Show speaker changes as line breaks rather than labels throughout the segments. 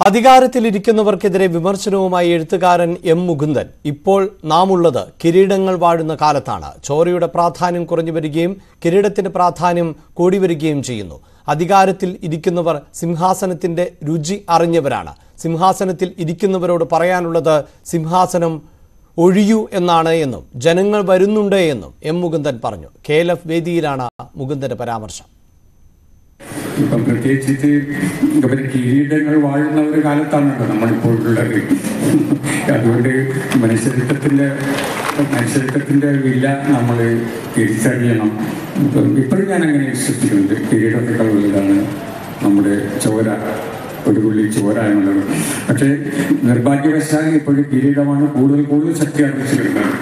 അധികാരത്തിലിരിക്കുന്നവർക്കെതിരെ വിമർശനവുമായി എഴുത്തുകാരൻ എം മുകുന്ദൻ ഇപ്പോൾ നാം ഉള്ളത് കിരീടങ്ങൾ വാഴുന്ന കാലത്താണ് ചോരയുടെ പ്രാധാന്യം കുറഞ്ഞു വരികയും കിരീടത്തിന്റെ പ്രാധാന്യം കൂടി വരികയും ചെയ്യുന്നു അധികാരത്തിൽ ഇരിക്കുന്നവർ സിംഹാസനത്തിന്റെ രുചി അറിഞ്ഞവരാണ് സിംഹാസനത്തിൽ ഇരിക്കുന്നവരോട് പറയാനുള്ളത് സിംഹാസനം ഒഴിയൂ എന്നാണ് എന്നും ജനങ്ങൾ വരുന്നുണ്ട് എന്നും എം മുകുന്ദൻ പറഞ്ഞു കെ എൽ എഫ് വേദിയിലാണ് മുകുന്ദന്റെ പരാമർശം
ഇപ്പം പ്രത്യേകിച്ച് ഇവര് കിരീടങ്ങൾ വാഴുന്ന ഒരു കാലത്താണല്ലോ നമ്മളിപ്പോൾ ഉള്ളത് അതുകൊണ്ട് മനുഷ്യത്വത്തിന്റെ മനുഷ്യത്വത്തിന്റെ വില നമ്മൾ തിരിച്ചറിയണം ഇപ്പം ഇപ്പോഴും ഞാൻ അങ്ങനെ വിശ്വസിക്കുന്നുണ്ട് കിരീടത്തെക്കാൾ വലുതാണ് നമ്മുടെ ചോര ഒരു പുള്ളി ചോര എന്നുള്ളത് പക്ഷേ നിർഭാഗ്യവശാൽ ഇപ്പോഴും കിരീടമാണ് കൂടുതൽ കൂടുതൽ ശക്തി ആർജിച്ചു വരുന്നത്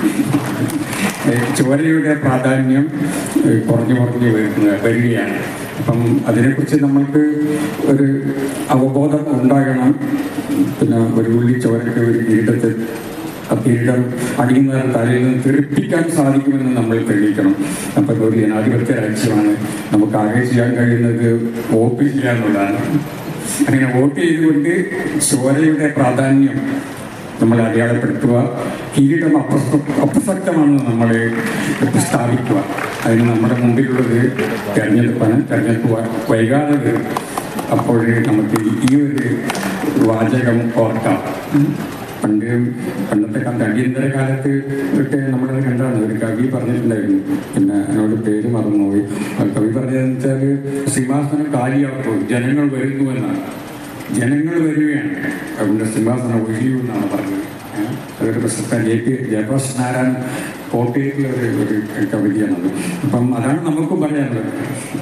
ഏഹ് ചോരയുടെ പ്രാധാന്യം ഏഹ് കുറഞ്ഞു കുറഞ്ഞു വരുന്ന വരികയാണ് അപ്പം അതിനെക്കുറിച്ച് നമ്മൾക്ക് ഒരു അവബോധം ഉണ്ടാകണം പിന്നെ ഒരു ഉള്ളി ചോരയ്ക്ക് ഒരു കിരീടത്തിൽ ആ കിരീടം അടിയുന്ന തലയിൽ നിന്ന് തെറിപ്പിക്കാൻ സാധിക്കുമെന്ന് നമ്മൾ തെളിയിക്കണം അപ്പം ഒരു ജനാധിപത്യ രാജ്യമാണ് നമുക്ക് ആകെ ചെയ്യാൻ കഴിയുന്നത് വോട്ട് ചെയ്യുക എന്നുള്ളതാണ് അങ്ങനെ വോട്ട് ചെയ്തുകൊണ്ട് ചോരയുടെ പ്രാധാന്യം നമ്മൾ അടയാളപ്പെടുത്തുക കിരീടം അപ്രസ അപ്രസക്തമാണെന്ന് നമ്മൾ സ്ഥാപിക്കുക അതിന് നമ്മുടെ മുമ്പിലുള്ളത് തെരഞ്ഞെടുപ്പാണ് തെരഞ്ഞെടുപ്പ് വ- വൈകാതെ വരും അപ്പോൾ നമുക്ക് ഈ ഒരു വാചകം ഓർക്കാം പണ്ട് പണ്ടത്തെ കാലത്ത് അടിയന്തര കാലത്ത് ഒക്കെ നമ്മളത് കണ്ടാണ് ഒരു കവി പറഞ്ഞിട്ടുണ്ടായിരുന്നു പിന്നെ എന്നോട് പേര് മറന്നുപോയി ആ കവി പറഞ്ഞതെന്ന് വെച്ചാൽ സിംഹാസനം കാലിയാക്കും ജനങ്ങൾ വരുന്നു എന്നാണ് ജനങ്ങൾ വരികയാണ് അതുകൊണ്ട് സിംഹാസനം ഒഴിയൂ എന്നാണ് പറഞ്ഞത് ഏ? അതൊരു പ്രശസ്ത ജെ പി ജയപ്രകാശ് നാരായണൻ കോട്ടയത്തിലെ ഒരു ഒരു കവിതയാണത് അപ്പം അതാണ് നമുക്കും പറയാനുള്ളത്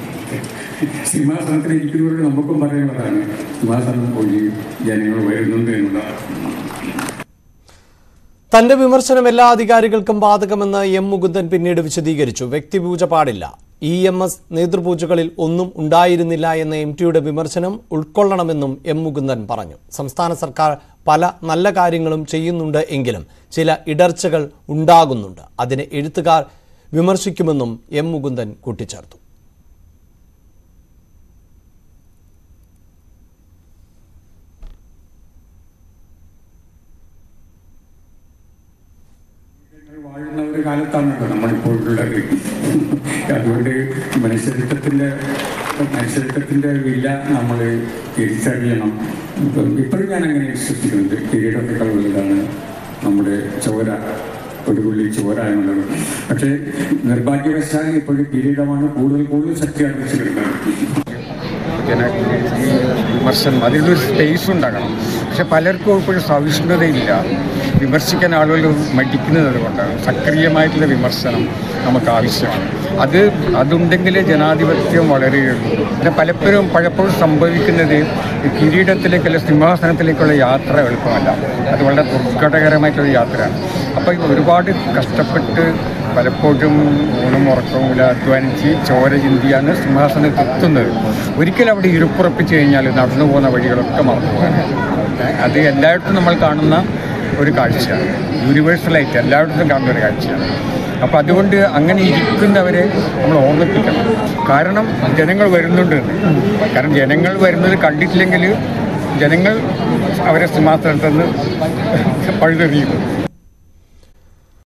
സിംഹാസനത്തിൽ ഇരിക്കുന്നവരോട് നമുക്കും പറയാനുള്ളതാണ് സിംഹാസനം ഒഴിയും ജനങ്ങൾ വരുന്നുണ്ട് എന്നുള്ളതാണ്
തന്റെ വിമർശനം എല്ലാ അധികാരികൾക്കും ബാധകമെന്ന് എം മുകുന്ദൻ പിന്നീട് വിശദീകരിച്ചു വ്യക്തിപൂജ പാടില്ല ഇ എം എസ് നേതൃപൂജകളിൽ ഒന്നും ഉണ്ടായിരുന്നില്ല എന്ന എം ടിയുടെ വിമർശനം ഉൾക്കൊള്ളണമെന്നും എം മുകുന്ദൻ പറഞ്ഞു സംസ്ഥാന സർക്കാർ പല നല്ല കാര്യങ്ങളും ചെയ്യുന്നുണ്ട് എങ്കിലും ചില ഇടർച്ചകൾ ഉണ്ടാകുന്നുണ്ട് അതിനെ എഴുത്തുകാർ വിമർശിക്കുമെന്നും എം മുകുന്ദൻ കൂട്ടിച്ചേർത്തു
വാഴുന്ന ഒരു കാലത്താണല്ലോ നമ്മളിപ്പോൾ ഉള്ളത് അതുകൊണ്ട് മനുഷ്യത്വത്തിന്റെ മനുഷ്യത്വത്തിന്റെ വില നമ്മൾ തിരിച്ചറിയണം ഇപ്പം ഇപ്പോഴും ഞാൻ അങ്ങനെ വിശ്വസിക്കുന്നുണ്ട് കിരീടത്തെക്കാൾ വലുതാണ് നമ്മുടെ ചോര ഒരു പുള്ളി ചോര എന്നുള്ളത് പക്ഷേ നിർഭാഗ്യവശാൽ ഇപ്പോഴും കിരീടമാണ് കൂടുതൽ കൂടുതൽ ശക്തി ആർജിച്ചു വരുന്നത്
ജന ഈ വിമർശനം അതിനൊരു സ്പേസ് ഉണ്ടാകണം പക്ഷെ പലർക്കും ഇപ്പോഴും സഹിഷ്ണുതയില്ല വിമർശിക്കാൻ ആളുകൾ മടിക്കുന്നത് കൊണ്ടാണ് സക്രിയമായിട്ടുള്ള വിമർശനം നമുക്ക് ആവശ്യമാണ് അത് അതുണ്ടെങ്കിലേ ജനാധിപത്യം വളരുകയുള്ളൂ പിന്നെ പലപ്പോഴും പലപ്പോഴും സംഭവിക്കുന്നത് ഈ കിരീടത്തിലേക്കുള്ള സിംഹാസനത്തിലേക്കുള്ള യാത്ര എളുപ്പമല്ല അത് വളരെ ദുർഘടകരമായിട്ടുള്ള യാത്രയാണ് അപ്പോൾ ഈ ഒരുപാട് കഷ്ടപ്പെട്ട് പലപ്പോഴും ഊണും ഉറക്കവും ഇല്ല അധ്വാനിച്ച് ചോര ചിന്തിയാണ് സിംഹാസനത്തിൽ എത്തുന്നത് ഒരിക്കലും അവിടെ ഇരുപ്പുറപ്പിച്ച് കഴിഞ്ഞാൽ നടന്നു പോകുന്ന വഴികളൊക്കെ മറന്നു പോകാനാണ് അത് എല്ലായിടത്തും നമ്മൾ കാണുന്ന ഒരു കാഴ്ചയാണ് യൂണിവേഴ്സലായിട്ട് എല്ലായിടത്തും കാണുന്ന ഒരു കാഴ്ചയാണ് അപ്പോൾ അതുകൊണ്ട് അങ്ങനെ ഇരിക്കുന്നവരെ നമ്മൾ ഓർമ്മിപ്പിക്കണം കാരണം ജനങ്ങൾ വരുന്നുണ്ട് എന്ന്. കാരണം ജനങ്ങൾ വരുന്നത് കണ്ടിട്ടില്ലെങ്കിൽ ജനങ്ങൾ അവരെ സിംഹാസനത്തിൽ നിന്ന് പഴുതെറിയും